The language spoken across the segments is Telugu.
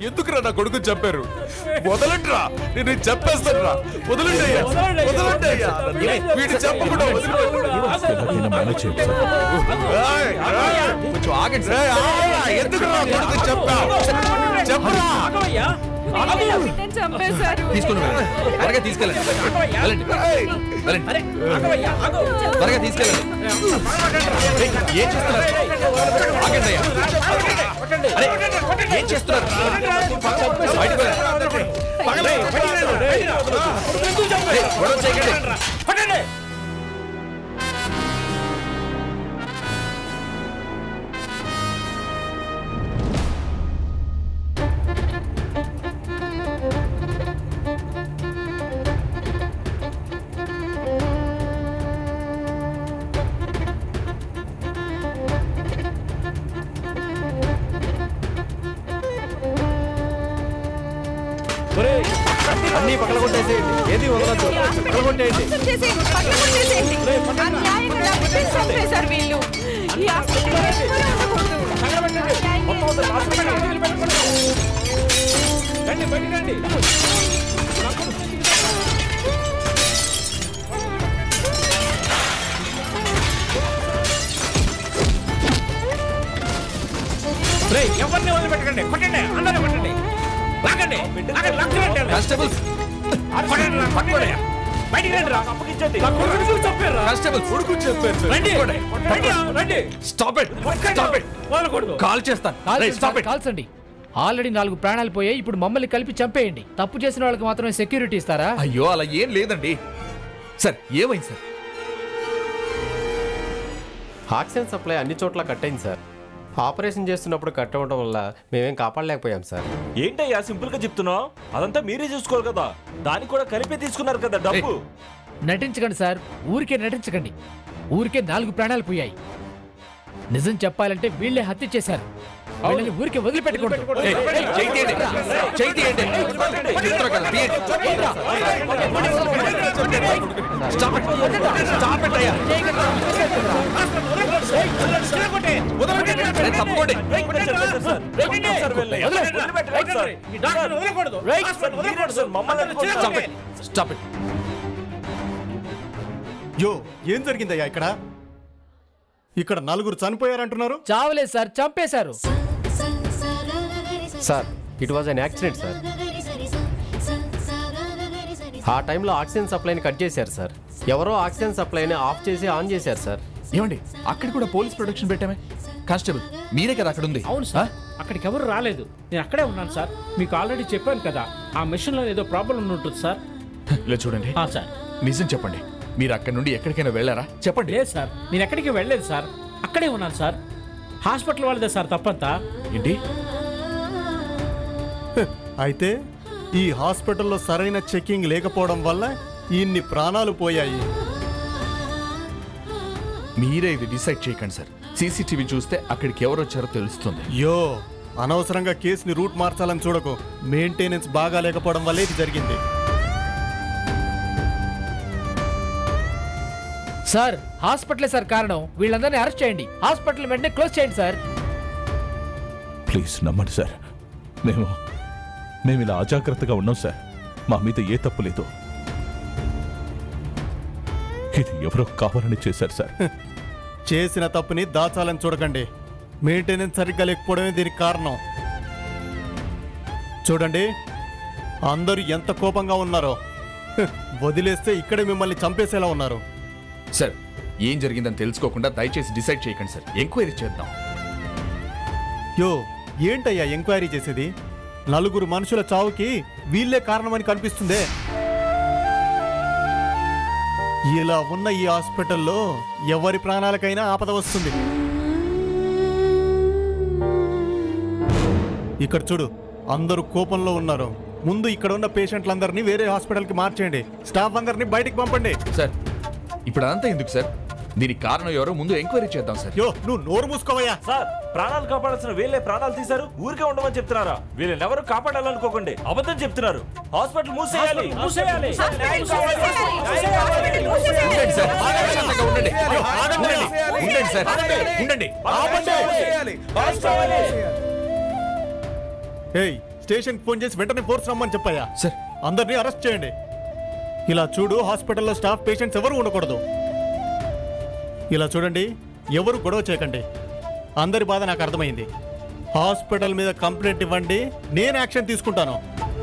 ఎందుకురా నా కొడుకు చెప్పారు వదలండిరా నేను చెప్పేస్తాను రా వదలండి అయ్యా వదలండి అయ్యా వీడు చెప్పకుండా వదిలిపెట్టండి. ఎలాగైనా మేనేజ్ చేయండి సార్ ఏయ్, ఏయ్, కొంచెం ఆగండి సార్. ఏయ్, ఆగరా, ఎందుకు నా కొడుకు చెప్పా చెప్పరా బిడ్డని చంపేశారు తీసుకుని వెళ్ళండి త్వరగా తీసుకెళ్ళండి వెళ్ళండి వెళ్ళండి త్వరగా తీసుకెళ్ళండి ఏయ్, ఏం చేస్తున్నారు ఆగండి అయ్యా అరే, ఏం చేస్తున్నారు బయటకు వెళ్ళండి. ఏయ్, గొడవ చేయకండి అన్ని పక్కన కొట్టేసేయండి ఏది వదలద్దు పక్కన కొట్టేయండి మోసం చేసేయండి, పక్కన కొట్టేసేయండి. అన్యాయంగా నా బిడ్డని చంపేశారు వీళ్ళు ఈ హాస్పిటల్ ఎవ్వరూ ఉండకూడదు. అన్యాయంగా ఎవరిని వదిలిపెట్టకండి కొట్టండి అందరూ కొట్టండి లాగండి లాగండి లాగండి కానిస్టేబుల్స్ కొట్టండి రా, కొట్టండి బయటికి రండి రా అప్పగించండి నా కొడుకుని చెప్పారు రా కానిస్టేబుల్స్ కొడుకు చెప్పారు సార్ రండి రండి రండి స్టాప్ ఇట్ స్టాప్ ఇట్ వదలకూడదు కాల్ చేస్తాను రేయ్, స్టాప్ ఇట్ కాల్సండి ఆల్రెడీ నాలుగు ప్రాణాలు పోయాయి ఇప్పుడు మమ్మల్ని కలిపి చంపేయండి తప్పు చేసిన వాళ్ళకి మాత్రమే సెక్యూరిటీ ఇస్తారా అయ్యో అలా ఏం లేదండి సార్ ఏమైంది సార్ ఆక్సిజన్ సప్లై అన్ని చోట్ల కట్ అయింది సార్ ఆపరేషన్ చేస్తున్నప్పుడు కట్ అవ్వడం వల్ల మేమేం కాపాడలేకపోయాం సార్ ఏంటయ్యా సింపుల్ గా చెప్తున్నావు అదంతా మీరే చూసుకోవాలి కదా దానికి కూడా కలిపే తీసుకున్నారు కదా డబ్బు నటించకండి సార్ ఊరికే నటించకండి ఊరికే నాలుగు ప్రాణాలు పోయాయి నిజం చెప్పాలంటే వీళ్ళే హత్య చేశారు వీళ్ళని ఊరికే వదిలిపెట్టకూడదు ఏయ్, ఏయ్, చేయి తీయండి చేయి తీయండి చెప్తున్నా కదా తీయండి స్టాప్ ఇట్ స్టాప్ ఇట్ అయ్యా అరే, తప్పుకోండి ఈ డాక్టర్ వదలకూడదు హాస్పిటల్ వదలకూడదు స్టాప్ ఇట్ స్టాప్ ఇట్ యో ఏం జరిగిందయ్యా ఇక్కడ ఇక్కడ నలుగురు చనిపోయారంటున్నారు చావలేదు సార్ చంపేశారు sir it was an accident sir ఆ టైంలో ఆక్సిజన్ సప్లైని కట్ చేశారు సార్ ఎవరో ఆక్సిజన్ సప్లైని ఆఫ్ చేసి ఆన్ చేశారు సార్ ఏమండి అక్కడ కూడా పోలీస్ ప్రొటెక్షన్ పెట్టామే కానిస్టేబుల్ మీరే కదా అక్కడ ఉంది అవును సార్ అక్కడికి ఎవరు రాలేదు నేను అక్కడే ఉన్నాను సార్ మీకు ఆల్రెడీ చెప్పాను కదా ఆ మిషన్ లో ఏదో ప్రాబ్లం ఉంటుంది సార్ ఇలా చూడండి ఆ, సార్ నిజం చెప్పండి మీరు అక్కడ నుండి ఎక్కడికైనా వెళ్ళారా చెప్పండి లేదు సార్ నేను ఎక్కడికి వెళ్ళలేదు సార్ అక్కడే ఉన్నాను సార్ హాస్పిటల్ వాళ్ళదే సార్ తప్పంతా ఏంటి అయితే ఈ హాస్పిటల్లో సరైన చెకింగ్ లేకపోవడం వల్ల ఇన్ని ప్రాణాలు పోయాయి మీరే ఇది డిసైడ్ చేయకండి సార్ సీసీటీవీ చూస్తే అక్కడికి ఎవరు వచ్చారో తెలుస్తుంది యో అనవసరంగా కేసుని రూట్ మార్చాలని చూడకు మెయింటెనెన్స్ బాగా లేకపోవడం వల్లే ఇది జరిగింది సార్ హాస్పిటలే సార్ కారణం వీళ్ళందరినీ అరెస్ట్ చేయండి హాస్పిటల్ వెంటనే క్లోజ్ చేయండి సార్ ప్లీజ్ నమ్మండి సార్ మేము మేము ఇలా అజాగ్రత్తగా ఉన్నాం సార్ మా మీద ఏ తప్పు లేదు ఇది ఎవరో కావాలని చేశారు సార్ చేసిన తప్పుని దాచాలని చూడకండి మెయింటెనెన్స్ సరిగ్గా లేకపోవడమే దీనికి కారణం చూడండి అందరూ ఎంత కోపంగా ఉన్నారో హ్, వదిలేస్తే ఇక్కడే మిమ్మల్ని చంపేసేలా ఉన్నారు సార్ ఏం జరిగిందని తెలుసుకోకుండా దయచేసి డిసైడ్ చేయకండి సార్ ఎంక్వైరీ చేద్దాం యో ఏంటయ్యా ఎంక్వైరీ చేసేది నలుగురు మనుషుల చావుకి వీళ్ళే కారణమని కనిపిస్తుందే ఇలా ఉన్న ఈ హాస్పిటల్లో ఎవరి ప్రాణాలకైనా ఆపద వస్తుంది ఇక్కడ చూడు అందరూ కోపంలో ఉన్నారు ముందు ఇక్కడ ఉన్న పేషెంట్లందరినీ వేరే హాస్పిటల్కి మార్చేయండి స్టాఫ్ అందరినీ బయటికి పంపండి సార్ ఇప్పుడు అదంతా ఎందుకు సార్ దీనికి కారణం ఎవరో ముందు ఎంక్వైరీ చేద్దాం సార్ యో నువ్వు నోరు మూసుకోవయ్యా సార్ ప్రాణాలు కాపాడాల్సిన వీళ్ళే ప్రాణాలు తీశారు ఊరికే ఉండమని చెప్తున్నారా వీళ్ళని ఎవరు కాపాడాలనుకోకండి అబద్ధం చెప్తున్నారు హాస్పిటల్ మూసేయాలి మూసేయాలి న్యాయం కావాలి. హాస్పిటల్ మూసేసేయండి. ఉండండి సార్ ప్రశాంతంగా ఉండండి ఉండండి ఉండండి సార్ ఉండండి ఏయ్ స్టేషన్ ఫోన్ చేసి వెంటనే ఫోర్స్ రమ్మని చెప్పాయా సార్ అందరినీ అరెస్ట్ చేయండి ఇలా చూడు హాస్పిటల్లో స్టాఫ్ పేషెంట్స్ ఎవరు ఉండకూడదు ఇలా చూడండి ఎవరు గొడవ చేయకండి అందరి బాధ నాకు అర్థమైంది హాస్పిటల్ మీద కంప్లైంట్ ఇవ్వండి నేను యాక్షన్ తీసుకుంటాను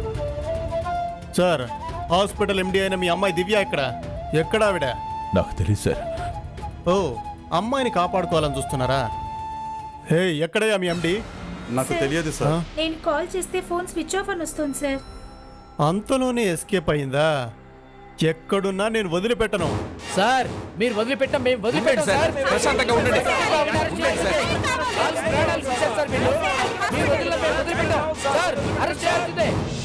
సార్ హాస్పిటల్ ఎండి అయిన మీ అమ్మాయి దివ్య ఎక్కడ ఎక్కడ ఆవిడ నాకు తెలియదు సార్ ఓ అమ్మాయిని కాపాడుకోవాలని చూస్తున్నారా హే ఎక్కడయ్యా మీ ఎండి నాకు తెలియదు సార్ నేను కాల్ చేస్తే ఫోన్ స్విచ్ ఆఫ్ అని వస్తుంది సార్ అంతలోనే ఎస్కేప్ అయిందా ఎక్కడున్నా నేను వదిలిపెట్టను సార్ మీరు వదిలిపెట్టాం మేము వదిలిపెట్టాం ఉండండి సార్. సార్ ప్రశాంతంగా ఉండండి. ఉండండి సార్. వాళ్ళ ప్రాణాలు తీశారు సార్ వీళ్ళు. మీరు వదిలినా మేము వదిలిపెట్టాం. సార్ అరెస్ట్ చేయాల్సిందే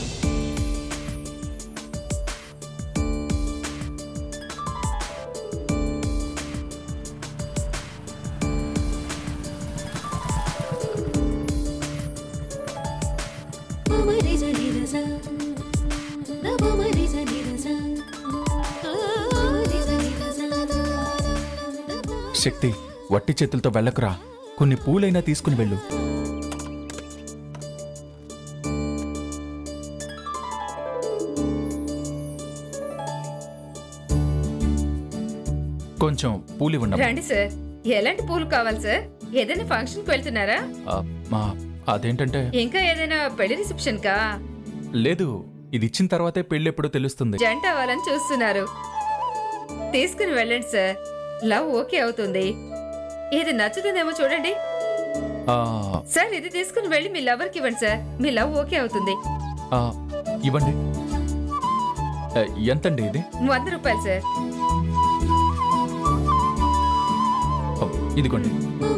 శక్తి వట్టి చేతులతో వెళ్ళకురా కొన్ని పూలైనా తీసుకుని వెళ్ళు కొంచెం పూలు ఇవ్వండి రండి సార్ ఎలాంటి పూలు కావాలి సార్ ఏదైనా ఫంక్షన్ కి వెళ్తున్నారా మా అదేంటంటే ఇంకా ఏదైనా పెళ్లి రిసెప్షన్ కా లేదు ఇది ఇచ్చిన తర్వాతే పెళ్ళి ఎప్పుడో తెలుస్తుంది జంట అవ్వాలని చూస్తున్నారు తీసుకుని వెళ్ళండి సార్ లవ్ ఓకే అవుతుంది ఇది నచ్చుతుందేమో చూడండి ఆ, సార్ ఇది తీసుకుని వెళ్ళి మీ లవర్ కి ఇవ్వండి సార్ మీ లవ్ ఓకే అవుతుంది ఆ, ఇవ్వండి ఆ, ఎంతండి ఇది వంద రూపాయలు సార్ ఆ, ఇదిగోండి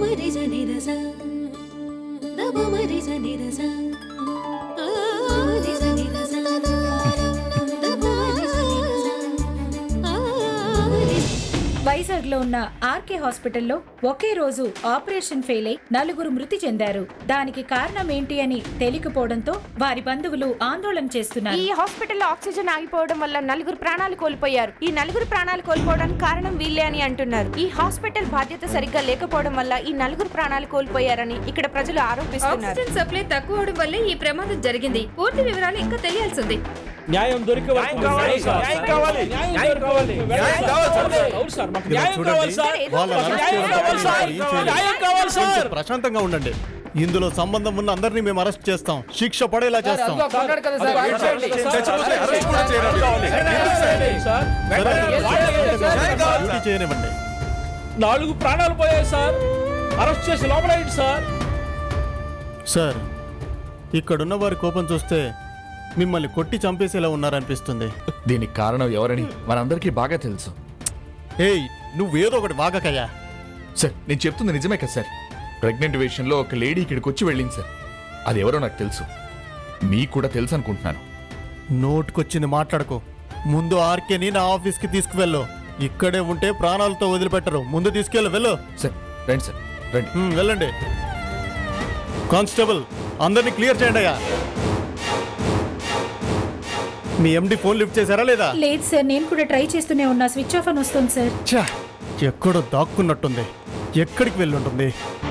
వైజాగ్ లో ఉన్న ఆర్కే హాస్పిటల్లో ఒకే రోజు ఆపరేషన్ ఫెయిల్ అయి నలుగురు మృతి చెందారు దానికి కారణం ఏంటి అని తెలియకపోవడంతో వారి బంధువులు ఆందోళన చేస్తున్నారు ఈ హాస్పిటల్లో ఆక్సిజన్ ఆగిపోవడం వల్ల నలుగురు ప్రాణాలు కోల్పోయారు ఈ నలుగురు ప్రాణాలు కోల్పోవడానికి కారణం వీళ్ళే అని అంటున్నారు ఈ హాస్పిటల్ బాధ్యత సరిగ్గా లేకపోవడం వల్ల ఈ నలుగురు ప్రాణాలు కోల్పోయారని ఇక్కడ ప్రజలు ఆరోపిస్తున్నారు ఆక్సిజన్ సప్లై తక్కువ అవడం వల్లే ఈ ప్రమాదం జరిగింది పూర్తి వివరాలు ఇంకా తెలియాల్సి ఉంది న్యాయం దొరికే వరకు న్యాయం కావాలి, సార్. న్యాయం కావాలి. న్యాయం న్యాయం కావాలి. న్యాయం కావాలి సార్. అవును సార్ మాకు ఇలా న్యాయం కావాలి చూడండి సార్ వాళ్ళ మాకు అరెస్ట్ న్యాయం చేయడం కావాలి సార్ ఏం చేయలేదు. న్యాయం కావాలి సార్ కొంచెం ప్రశాంతంగా ఉండండి ఇందులో సంబంధం ఉన్న అందరినీ మేము అరెస్ట్ చేస్తాం శిక్ష పడేలా సార్ చేస్తాం అదిగో అక్కడ ఉన్నాడు కదా సార్ అది చేయండి. చచ్చిపోతే అరెస్ట్ కూడా చేయరండి. సార్ డ్యూటీ చేయనివ్వండి నాలుగు ప్రాణాలు పోయాయి సార్ అరెస్ట్ చేసి లోపల సార్ సార్ ఇక్కడున్న వారి కోపం చూస్తే మిమ్మల్ని కొట్టి చంపేసేలా ఉన్నారనిపిస్తుంది దీనికి కారణం ఎవరని మనందరికీ బాగా తెలుసు ఏయ్ నువ్వేదో ఒకటి వాగకయ్యా సార్ నేను చెప్తుంది నిజమే కదా సార్ ప్రెగ్నెంట్ విషయంలో ఒక లేడీ ఇక్కడికి వచ్చి వెళ్ళింది సార్ అది ఎవరో నాకు తెలుసు మీకు కూడా తెలుసు అనుకుంటున్నాను నోటుకొచ్చింది మాట్లాడుకో ముందు ఆర్కేని నా ఆఫీస్కి తీసుకువెళ్ళు ఇక్కడే ఉంటే ప్రాణాలతో వదిలిపెట్టరు ముందు తీసుకెళ్ళు వెళ్ళు సార్ రండి సార్ రండి హ్మ్, వెళ్ళండి కానిస్టేబుల్ అందరినీ క్లియర్ చేయండి అయ్యా మీ ఎండి ఫోన్ లిఫ్ట్ చేశారా లేదా లేదు సార్ నేను కూడా ట్రై చేస్తూనే ఉన్నా స్విచ్ ఆఫ్ అని వస్తుంది సార్ ఛా, ఎక్కడో దాక్కున్నట్టుంది ఎక్కడికి వెళ్ళుంటుంది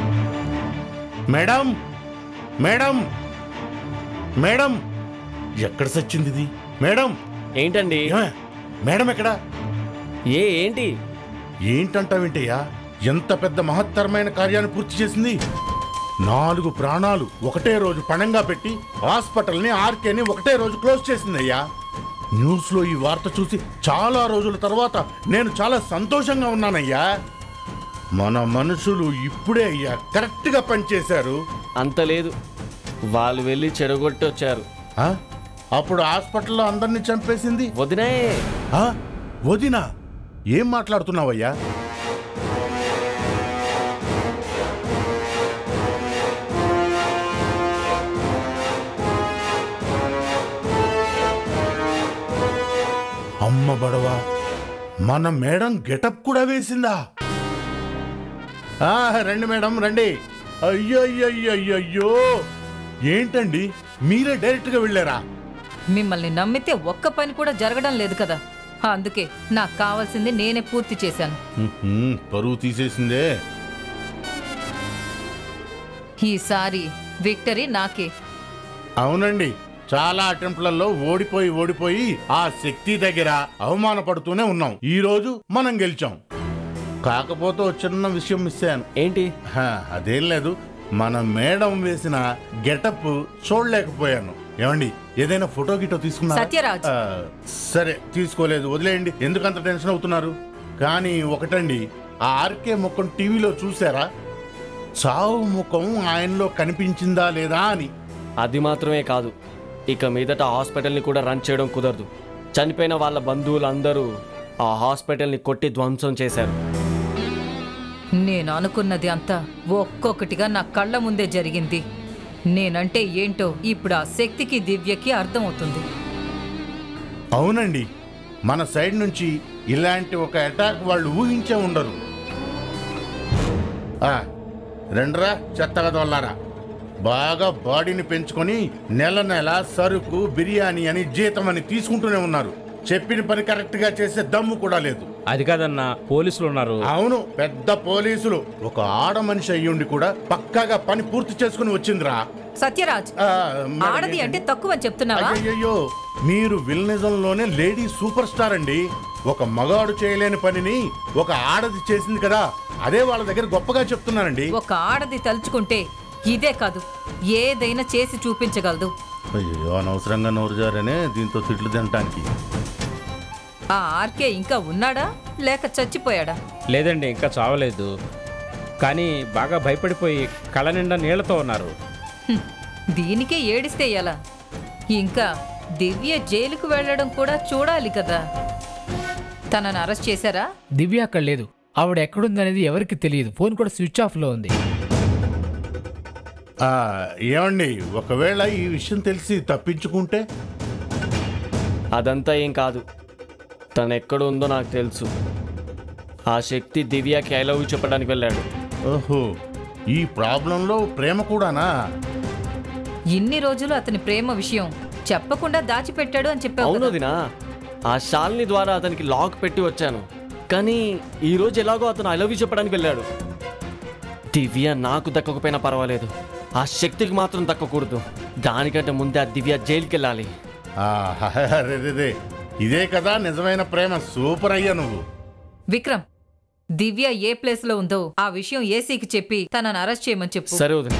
మేడం మేడం మేడం ఎక్కడ సచ్చింది ఇది మేడం ఏంటండి ఏమే? మేడం ఎక్కడ ఏ ఏంటి ఏంటంటావేంటయ్యా ఎంత పెద్ద మహత్తరమైన కార్యాన్ని పూర్తి చేసింది నాలుగు ప్రాణాలు ఒకటే రోజు పణంగా పెట్టి హాస్పిటల్ని ఆర్కేని ఒకటే రోజు క్లోజ్ చేసిందయ్యా న్యూస్లో ఈ వార్త చూసి చాలా రోజుల తర్వాత నేను చాలా సంతోషంగా ఉన్నానయ్యా మన మనుషులు ఇప్పుడే అయ్యా కరెక్ట్గా పనిచేశారు అంత లేదు వాళ్ళు వెళ్ళి చెరగొట్టి వచ్చారు ఆ? అప్పుడు హాస్పిటల్లో అందరినీ చంపేసింది వదినే ఆ? వదినా ఏం మాట్లాడుతున్నావయ్యా అమ్మ బడవా మన మేడం గెటప్ కూడా వేసిందా ఆ, రండి మేడం రండి అయ్యో అయ్యో అయ్యో అయ్యో ఏంటండి మీరే డైరెక్ట్గా వెళ్ళారా మిమ్మల్ని నమ్మితే ఒక్క పని కూడా జరగడం లేదు కదా అందుకే నాకు కావాల్సింది నేనే పూర్తి చేశాను ఉహుం, పరువు తీసేసిందే ఈసారి విక్టరీ నాకే అవునండి చాలా అటెంప్ట్లలో ఓడిపోయి ఓడిపోయి ఆ శక్తి దగ్గర అవమానపడుతూనే ఉన్నాం ఈ రోజు మనం గెలిచాం కాకపోతే ఓ చిన్న విషయం మిస్ అయ్యాను ఏంటి అదేం లేదు మన మేడం వేసిన గెటప్ చూడలేకపోయాను ఏమండి ఏదైనా ఫోటో గిటో తీసుకున్నారా సత్యరాజ్. ఆ, సరే తీసుకోలేదు వదిలేయండి ఎందుకంత టెన్షన్ అవుతున్నారు కానీ ఒకటండి ఆ ఆర్కే ముఖం టీవీలో చూసారా చావు ముఖం ఆయనలో కనిపించిందా లేదా అని అది మాత్రమే కాదు ఇక మీదట హాస్పిటల్ని కూడా రన్ చేయడం కుదరదు చనిపోయిన వాళ్ళ బంధువులందరూ ఆ హాస్పిటల్ని కొట్టి ధ్వంసం చేశారు నేను అనుకున్నది అంతా ఒక్కొక్కటిగా నా కళ్ళ ముందే జరిగింది నేనంటే ఏంటో ఇప్పుడు ఆ శక్తికి దివ్యకి అర్థమవుతుంది అవునండి మన సైడ్ నుంచి ఇలాంటి ఒక అటాక్ వాళ్ళు ఊహించే ఉండరు ఆ, రండ్రా చెత్తగా దొల్లారా బాగా బాడీని పెంచుకొని నెల నెల సరుకు బిర్యానీ అని జీతం అని తీసుకుంటూనే ఉన్నారు చెప్పిన పని కరెక్ట్ గా చేసే దమ్ము కూడా లేదు అది కాదన్నా పోలీసులు ఉన్నారు అవును పెద్ద పోలీసులు ఒక ఆడ మనిషి అయ్యుండి కూడా పక్కాగా పని పూర్తి చేసుకుని వచ్చిందిరా సత్యరాజ్ ఆ, మరి ఆడది అంటే తక్కువ అని చెప్తున్నావా అయ్యయ్యో మీరు విల్నిజంలోనే లేడీ సూపర్ స్టార్ అండి ఒక మగాడు చేయలేని పనిని ఒక ఆడది చేసింది కదా అదే వాళ్ళ దగ్గర గొప్పగా చెప్తున్నానండి ఒక ఆడది తలుచుకుంటే ఇదే కాదు ఏదైనా చేసి చూపించగలదు అయ్యో అనవసరంగా నోరు జారనే దీంతో తిట్లు తినటానికి ఆ ఆర్కే ఇంకా ఉన్నాడా లేక చచ్చిపోయాడా లేదండి ఇంకా చావలేదు కానీ బాగా భయపడిపోయి కళ్ళ నిండా నీళ్లతో ఉన్నారు హ్మ్. దీనికే ఏడిస్తే ఎలా ఇంకా దివ్య జైలుకు వెళ్ళడం కూడా చూడాలి కదా తనను అరెస్ట్ చేశారా దివ్య అక్కడ లేదు ఆవిడ ఎక్కడుందనేది ఎవరికి తెలియదు ఫోన్ కూడా స్విచ్ ఆఫ్ లో ఉంది ఆ, ఏమండి ఒకవేళ ఈ విషయం తెలిసి తప్పించుకుంటే అదంతా ఏం కాదు తను ఎక్కడ ఉందో నాకు తెలుసు ఆ శక్తి దివ్యకి ఐ లవ్ యూ చెప్పడానికి వెళ్ళాడు ఓహో ఈ ప్రాబ్లంలో ప్రేమ కూడానా ఇన్ని రోజులు అతని ప్రేమ విషయం చెప్పకుండా దాచిపెట్టాడు అని చెప్పావు అవును కదా. వదినా ఆ షాల్ని ద్వారా అతనికి లాక్ పెట్టి వచ్చాను కానీ ఈ రోజు ఎలాగో అతను ఐ లవ్ యూ చెప్పడానికి వెళ్ళాడు దివ్య నాకు దక్కకపోయినా పర్వాలేదు ఆ శక్తికి మాత్రం దక్కకూడదు దానికంటే ముందే ఆ దివ్య జైలుకి వెళ్ళాలి ఆ, అరే, రే, రే. ఇదే కదా నిజమైన ప్రేమ సూపర్ అయ్యా నువ్వు విక్రమ్ దివ్య ఏ ప్లేస్ లో ఉందో ఆ విషయం ఏసీకి చెప్పి తనను అరెస్ట్ చేయమని చెప్పు సరే వదిన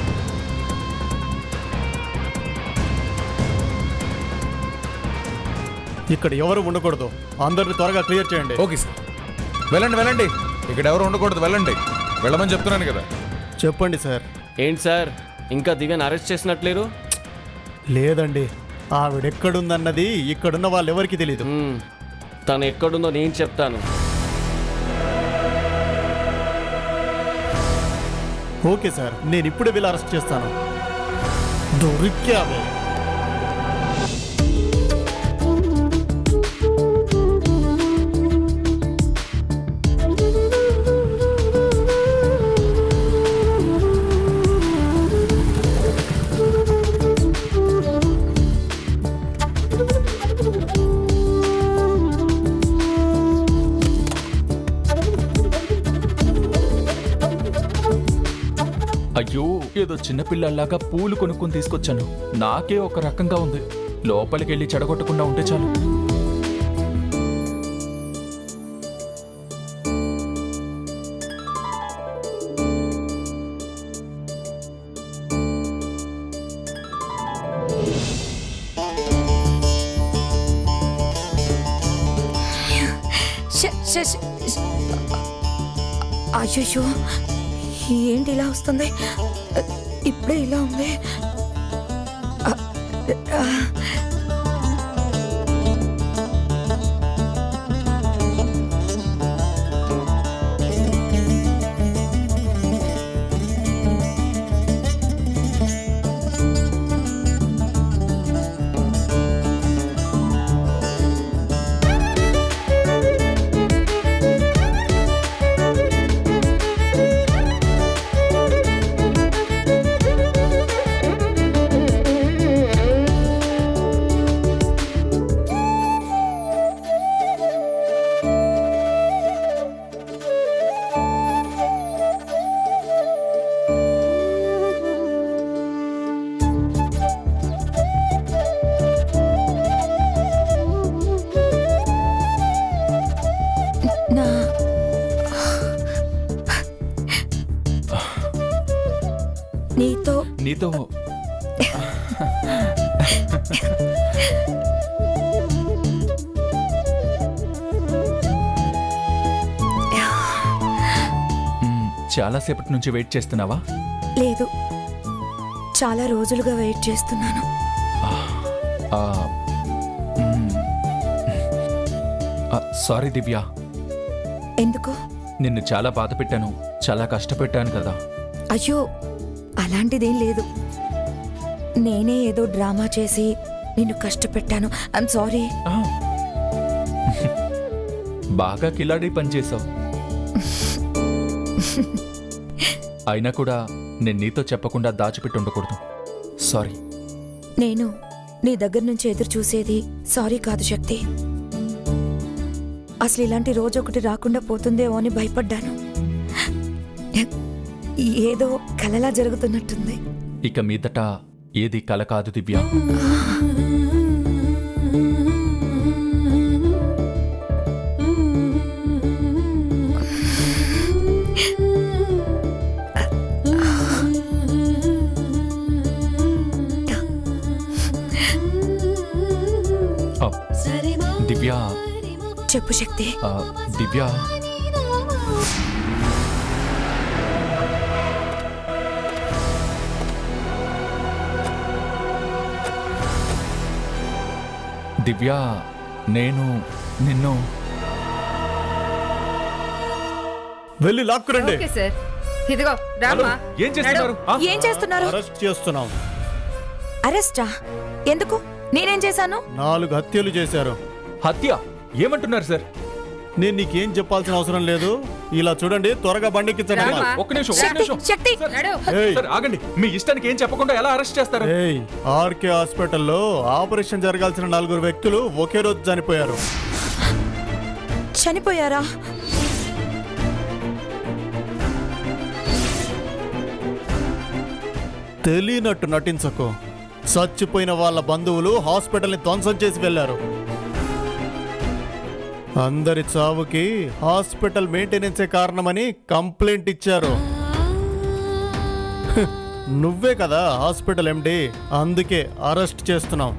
ఇక్కడ ఎవరు ఉండకూడదు అందరిని త్వరగా క్లియర్ చేయండి ఓకే సార్ వెళ్ళండి వెళ్ళండి ఇక్కడ ఎవరు ఉండకూడదు వెళ్ళండి వెళ్ళమని చెప్తున్నాను కదా చెప్పండి సార్ ఏంటి సార్ ఇంకా దివ్యని అరెస్ట్ చేసినట్లేరు లేదండి ఆవిడెక్కడుందన్నది ఇక్కడున్న వాళ్ళు ఎవరికి తెలియదు తను ఎక్కడుందో నేను చెప్తాను ఓకే సార్ నేను ఇప్పుడే వెళ్ళి అరెస్ట్ చేస్తాను దొరికావు అయ్యో ఏదో చిన్నపిల్లల్లాగా పూలు కొనుక్కొని తీసుకొచ్చాను నాకే ఒక రకంగా ఉంది లోపలికి వెళ్ళి చెడగొట్టకుండా ఉంటే చాలు అయ్యో ఏంటి ఇలా వస్తుంది ఇప్పుడే ఇలా ఉంది ఆ, ఆ. నీతో మ్మ్, చాలాసేపటి నుంచి వెయిట్ చేస్తున్నావా లేదు చాలా రోజులుగా వెయిట్ చేస్తున్నాను ఆ, మ్మ్. ఆ, సారీ దివ్య ఎందుకు నిన్ను చాలా బాధ పెట్టాను చాలా కష్టపెట్టాను కదా అయ్యో అలాంటిదేం లేదు నేనే ఏదో డ్రామా చేసి నిన్ను కష్టపెట్టాను ఐఎమ్ సారీ బాగా కిలాడి పనిచేశావు అయినా కూడా నేను నీతో చెప్పకుండా దాచిపెట్టి ఉండకూడదు సారీ నేను నీ దగ్గర నుంచి ఎదురు చూసేది సారీ కాదు శక్తి అసలు ఇలాంటి రోజు ఒకటి రాకుండా పోతుందేమో అని భయపడ్డాను ఏదో కలలా జరుగుతున్నట్టుంది ఇక మీదట ఏది కల కాదు దివ్య ఆ, దివ్య చెప్పు శక్తి ఆ, దివ్య దివ్య నేను నిన్ను వెళ్ళి లాక్కురండి ఓకే సార్ ఇదిగో రామ్మా ఏం చేస్తున్నారు? ఆ? ఏం చేస్తున్నారు అరెస్ట్ చేస్తున్నాం అరెస్టా ఎందుకు నేనేం చేశాను నాలుగు హత్యలు చేశారు హత్య ఏమంటున్నారు సార్ నేను నీకేం చెప్పాల్సిన అవసరం లేదు ఇలా చూడండి త్వరగా బండికించండి ఒక్క నిమిషం ఒక్క నిమిషం శక్తి ఏయ్. సార్ ఆగండి మీ ఇష్టానికి ఏం చెప్పకుండా ఎలా అరెస్ట్ చేస్తారు ఏయ్ ఆర్కే హాస్పిటల్లో ఆపరేషన్ జరగాల్సిన నలుగురు వ్యక్తులు ఒకే రోజు చనిపోయారు చనిపోయారా తెలియనట్టు నటించకు చచ్చిపోయిన వాళ్ళ బంధువులు హాస్పిటల్ని ధ్వంసం చేసి వెళ్ళారు అందరి చావుకి హాస్పిటల్ మెయింటెనెన్సే కారణమని కంప్లైంట్ ఇచ్చారు హ్, నువ్వే కదా హాస్పిటల్ ఎండి అందుకే అరెస్ట్ చేస్తున్నాం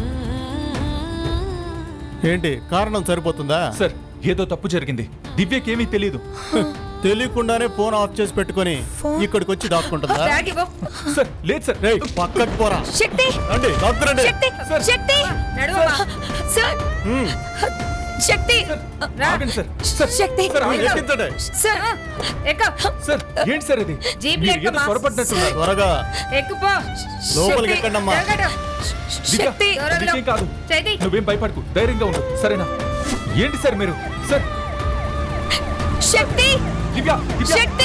ఏంటి కారణం సరిపోతుందా సార్ ఏదో తప్పు జరిగింది దివ్యకేమీ తెలియదు తెలియకుండానే ఫోన్ ఆఫ్ చేసి పెట్టుకొని ఇక్కడికి వచ్చి దాక్కుంటుందా బ్యాగ్ ఇవ్వు. సార్ లేదు సార్ రేయ్, పక్కకు పోరా శక్తి రండి డాక్టరండి శక్తి శక్తి నడువమ్మా. సార్ శక్తి ఆగండి సార్ సార్ శక్తి సార్, ఆగండి. ఎక్కించండి. సార్ ఎక్క సార్ ఏంటి సార్ ఇది జీప్ మీరు ఏదో ఎక్కమ్మా. పొరపడినట్టున్నారు త్వరగా ఎక్కుపో లోపలికి ఎక్కండమ్మా జరగడు. దివ్య, శక్తి నీకేం కాదు చేతి నువ్వేం భయపడకు ధైర్యంగా ఉండు సరేనా ఏంటి సార్ మీరు సార్ శక్తి దివ్య దివ్య శక్తి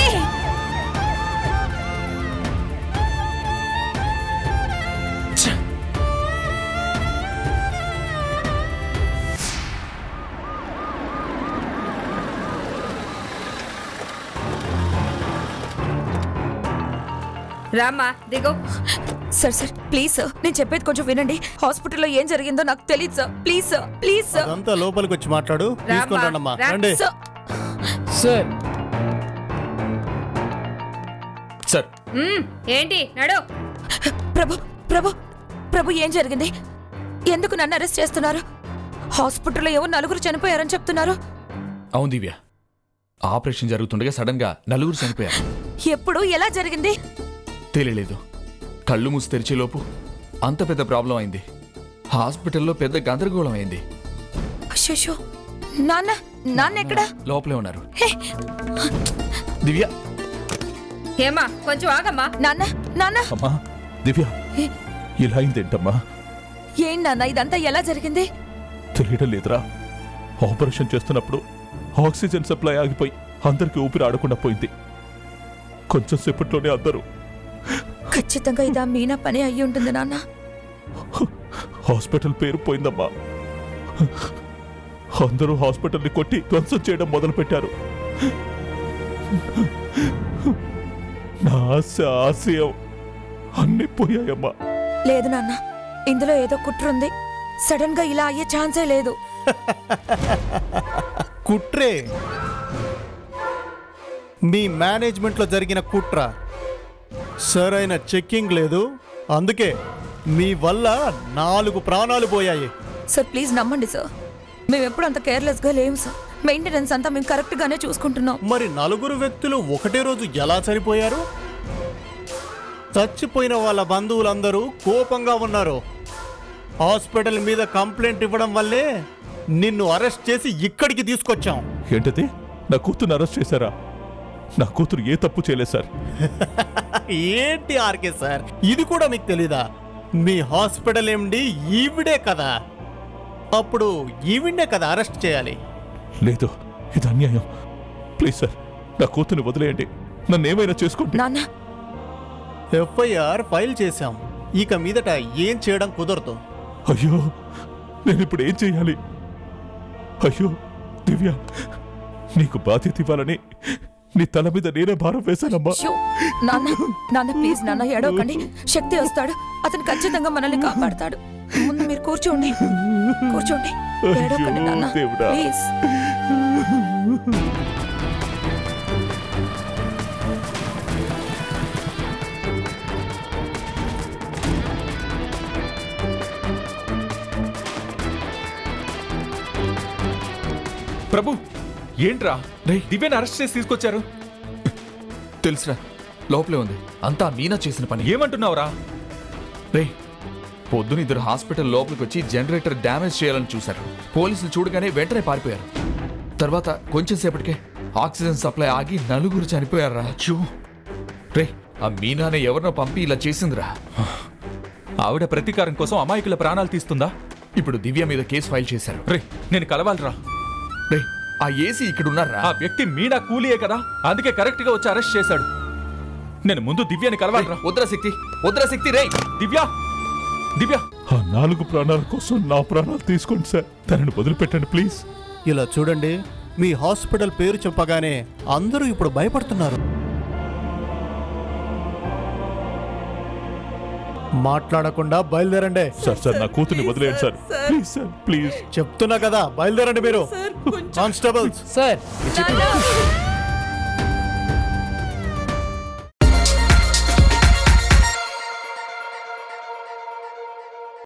రామ్మా దిగు సార్ సార్ ప్లీజ్ సార్ నేను చెప్పేది కొంచెం వినండి హాస్పిటల్లో ఏం జరిగిందో నాకు తెలియదు sir please sir please sir అదంతా లోపలికి వచ్చి మాట్లాడు తీసుకొని రండమ్మా రా. రండి సార్ సార్ సార్ మ్మ్, ఏంటి నడు ప్రభు ప్రభు ప్రభు ఏం జరిగింది ఎందుకు నన్ను అరెస్ట్ చేస్తున్నారు హాస్పిటల్లో ఎవరు నలుగురు చనిపోయారని చెప్తున్నారు అవును దివ్య ఆపరేషన్ జరుగుతుండగా సడన్ గా నలుగురు చనిపోయారు ఎప్పుడు ఎలా జరిగింది తెలియలేదు కళ్ళు మూసి తెరిచేలోపు అంత పెద్ద ప్రాబ్లం అయింది హాస్పిటల్లో పెద్ద గందరగోళం అయింది అయ్యో నాన్న నాన్న ఎక్కడా లోపలే ఉన్నారు హే, దివ్య ఏమ్మా కొంచెం ఆగమ్మా నాన్న నాన్న అమ్మా దివ్య ఇలా అయిందేంటమ్మా ఏం నాన్న ఇదంతా ఎలా జరిగింది తెలియడం లేదురా ఆపరేషన్ చేస్తున్నప్పుడు ఆక్సిజన్ సప్లై ఆగిపోయి అందరికీ ఊపిరి ఆడకుండా పోయింది కొంచెం సేపట్లోనే అందరూ ఖచ్చితంగా ఇదా మీనా పని అయ్యి ఉంటుంది నాన్న హాస్పిటల్ పేరు పోయిందమ్మా అందరూ హాస్పిటల్ని కొట్టి ధ్వంసం చేయడం మొదలుపెట్టారు నా ఆశ ఆశయం అన్నీ పోయాయమ్మా లేదు నాన్న ఇందులో ఏదో కుట్రుంది సడన్ గా ఇలా అయ్యే ఛాన్సే లేదు కుట్రే మీ మేనేజ్మెంట్లో జరిగిన కుట్ర సరైన చెక్కింగ్ లేదు అందుకే మీ వల్ల నాలుగు ప్రాణాలు పోయాయి సార్ ప్లీజ్ నమ్మండి సార్ మేము ఎప్పుడు అంత కేర్లెస్గా లేము సార్ మెయింటెనెన్స్ అంతా మేము కరెక్ట్గానే చూసుకుంటున్నాం మరి నలుగురు వ్యక్తులు ఒకటే రోజు ఎలా చనిపోయారు చచ్చిపోయిన వాళ్ళ బంధువులందరూ కోపంగా ఉన్నారు హాస్పిటల్ మీద కంప్లైంట్ ఇవ్వడం వల్లే నిన్ను అరెస్ట్ చేసి ఇక్కడికి తీసుకొచ్చాం ఏంటది నా కూతురు అరెస్ట్ చేశారా నా కూతురు ఏ తప్పు చేయలేదు సార్ ఏంటి ఆర్కే సార్ ఇది కూడా మీకు తెలీదా మీ హాస్పిటల్ ఎండి ఈవిడే కదా అప్పుడు ఈవిడే కదా అరెస్ట్ చేయాలి లేదు ఇది అన్యాయం ప్లీజ్ సార్ నా కూతుర్ని వదిలేయండి నన్ను ఏమైనా చేసుకోండి నాన్న ఎఫ్ఐఆర్ ఫైల్ చేశాం ఇక మీదట ఏం చేయడం కుదరదు అయ్యో నేను ఇప్పుడు ఏం చేయాలి అయ్యో దివ్య నీకు బాధ్యత ఇవ్వాలని నీ తల మీద నేనే భారం వేశానమ్మా షో నాన్న నాన్న ప్లీజ్ నాన్న ఏడవకండి శక్తి వస్తాడు అతను ఖచ్చితంగా మనల్ని కాపాడతాడు ముందు మీరు కూర్చోండి కూర్చోండి ఏడవకండి నాన్న అయ్యో, దేవుడా. ప్లీజ్ ప్రభు ఏంట్రా రే దివ్యని అరెస్ట్ చేసి తీసుకొచ్చారు తెలుసురా లోపలే ఉంది అంతా మీనా చేసిన పని ఏమంటున్నావురా రే పొద్దున ఇద్దరు హాస్పిటల్ లోపలికి వచ్చి జనరేటర్ డ్యామేజ్ చేయాలని చూశారు పోలీసులు చూడగానే వెంటనే పారిపోయారు తర్వాత కొంచెం సేపటికే ఆక్సిజన్ సప్లై ఆగి నలుగురు చనిపోయారా చూ రే ఆ మీనానే ఎవరినో పంపి ఇలా చేసిందిరా ఆవిడ ప్రతీకారం కోసం అమాయకుల ప్రాణాలు తీస్తుందా ఇప్పుడు దివ్య మీద కేసు ఫైల్ చేశారు రే నేను కలవాలరా రే ఆ ఏసీ ఇక్కడ ఉన్నారా ఆ వ్యక్తి మీనా కూలియే కదా అందుకే కరెక్ట్ గా వచ్చి అరెస్ట్ చేశాడు నేను ముందు దివ్యని కలవాలరా వద్రా శక్తి వద్రా శక్తి రే దివ్య దివ్య ఆ నాలుగు ప్రాణాల కోసం నా ప్రాణాలు తీసుకోండి సార్ తనని వదిలిపెట్టండి ప్లీజ్ ఇలా చూడండి మీ హాస్పిటల్ పేరు చెప్పగానే అందరూ ఇప్పుడు భయపడుతున్నారు మాట్లాడకుండా బయలుదేరండి సార్ సార్ నా కూతుర్ని వదిలేయండి సార్ ప్లీజ్ సార్ ప్లీజ్ చెప్తున్నా కదా బయలుదేరండి మీరు కానిస్టేబుల్స్ సార్